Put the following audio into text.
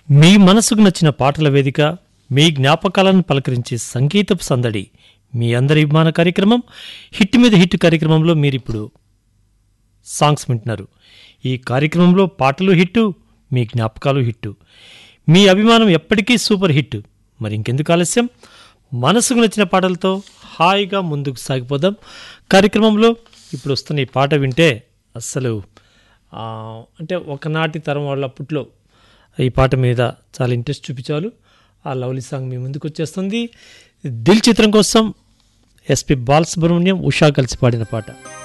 మీ మనసుకు నచ్చిన పాటల వేదిక మీ జ్ఞాపకాలను పలకరించే సంగీతపు సందడి మీ అందరి అభిమాన కార్యక్రమం హిట్ మీద హిట్ కార్యక్రమంలో మీరిప్పుడు సాంగ్స్ వింటున్నారు ఈ కార్యక్రమంలో పాటలు హిట్టు మీ జ్ఞాపకాలు హిట్టు మీ అభిమానం ఎప్పటికీ సూపర్ హిట్ మరి ఇంకెందుకు ఆలస్యం మనసుకు నచ్చిన పాటలతో హాయిగా ముందుకు సాగిపోదాం కార్యక్రమంలో ఇప్పుడు వస్తున్న ఈ పాట వింటే అస్సలు ఆ, అంటే ఒకనాటి తరం వాళ్ళ అప్పట్లో ఈ పాట మీద చాలా ఇంట్రెస్ట్ చూపించారు ఆ లవ్లీ సాంగ్ మీ ముందుకు వచ్చేస్తుంది దిల్ చిత్రం కోసం ఎస్పి బాలసుబ్రహ్మణ్యం ఉషా కలిసి పాడిన పాట